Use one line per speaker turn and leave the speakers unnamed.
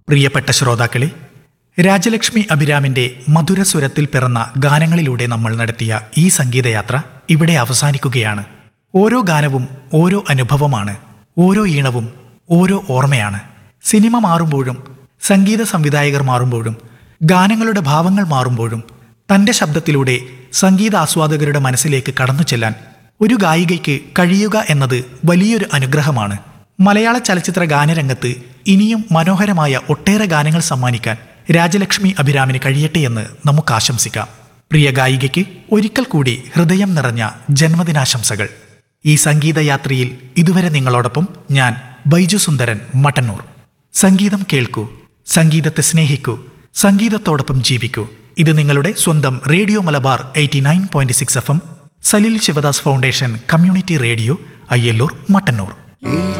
പ്രിയപ്പെട്ട ശ്രോതാക്കളെ രാജലക്ഷ്മി അഭിരാമിന്റെ മധുരസ്വരത്തിൽ പിറന്ന ഗാനങ്ങളിലൂടെ നമ്മൾ നടത്തിയ ഈ സംഗീതയാത്ര ഇവിടെ അവസാനിക്കുകയാണ് ഓരോ ഗാനവും ഓരോ അനുഭവമാണ് ഓരോ ഈണവും ഓരോ ഓർമ്മയാണ് സിനിമ മാറുമ്പോഴും സംഗീത സംവിധായകർ മാറുമ്പോഴും ഗാനങ്ങളുടെ ഭാവങ്ങൾ മാറുമ്പോഴും തന്റെ ശബ്ദത്തിലൂടെ സംഗീത ആസ്വാദകരുടെ മനസ്സിലേക്ക് കടന്നു ചെല്ലാൻ ഒരു ഗായികയ്ക്ക് കഴിയുക എന്നത് വലിയൊരു അനുഗ്രഹമാണ് മലയാള ചലച്ചിത്ര ഗാനരംഗത്ത് ഇനിയും മനോഹരമായ ഒട്ടേറെ ഗാനങ്ങൾ സമ്മാനിക്കാൻ രാജലക്ഷ്മി അഭിരാമിന് കഴിയട്ടെ എന്ന് നമുക്ക് ആശംസിക്കാം പ്രിയ ഗായികയ്ക്ക് ഒരിക്കൽ കൂടി ഹൃദയം നിറഞ്ഞ ജന്മദിനാശംസകൾ ഈ സംഗീതയാത്രയിൽ ഇതുവരെ നിങ്ങളോടൊപ്പം ഞാൻ ബൈജു സുന്ദരൻ മട്ടന്നൂർ സംഗീതം കേൾക്കൂ സംഗീതത്തെ സ്നേഹിക്കൂ സംഗീതത്തോടൊപ്പം ജീവിക്കൂ ഇത് നിങ്ങളുടെ സ്വന്തം radio Malabar eighty nine point six F M Salil Shivadas foundation community radio Ayyallur Mattannur